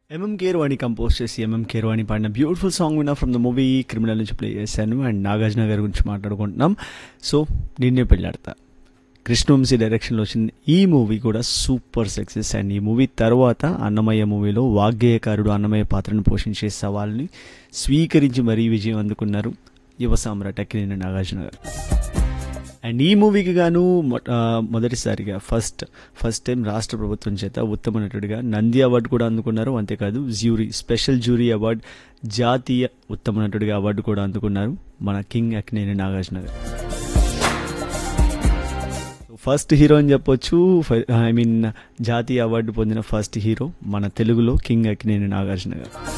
MM Keeravani compose చేసి MM Keeravani పాడిన beautiful song విన్నా ఫ్రమ్ ద మూవీ క్రిమినల్ నుంచి ప్లే చేశాను అండ్ నాగార్జున గారి గురించి మాట్లాడుకుంటున్నాం సో నిన్నే పెళ్ళాడతా కృష్ణవంశీ డైరెక్షన్లో వచ్చింది ఈ మూవీ కూడా సూపర్ సక్సెస్ అండ్ ఈ మూవీ తర్వాత అన్నమయ్య మూవీలో వాగ్గేయకారుడు అన్నమయ్య పాత్రను పోషించే సవాల్ని స్వీకరించి మరీ విజయం అందుకున్నారు యువ సామ్రాట్ అక్కినేని నాగార్జున గారు అండ్ ఈ మూవీకి గాను మొ- ఆ, మొదటిసారిగా ఫస్ట్ ఫస్ట్ టైం రాష్ట్ర ప్రభుత్వం చేత ఉత్తమ నటుడిగా నంది అవార్డు కూడా అందుకున్నారు అంతేకాదు జ్యూరీ స్పెషల్ జ్యూరీ అవార్డు జాతీయ ఉత్తమ నటుడిగా అవార్డు కూడా అందుకున్నారు మన కింగ్ అక్కినేని నాగార్జున గారు ఫస్ట్ హీరో అని చెప్పొచ్చు ఐ మీన్ జాతీయ అవార్డు పొందిన ఫస్ట్ హీరో మన తెలుగులో కింగ్ అక్కినేని నాగార్జున గారు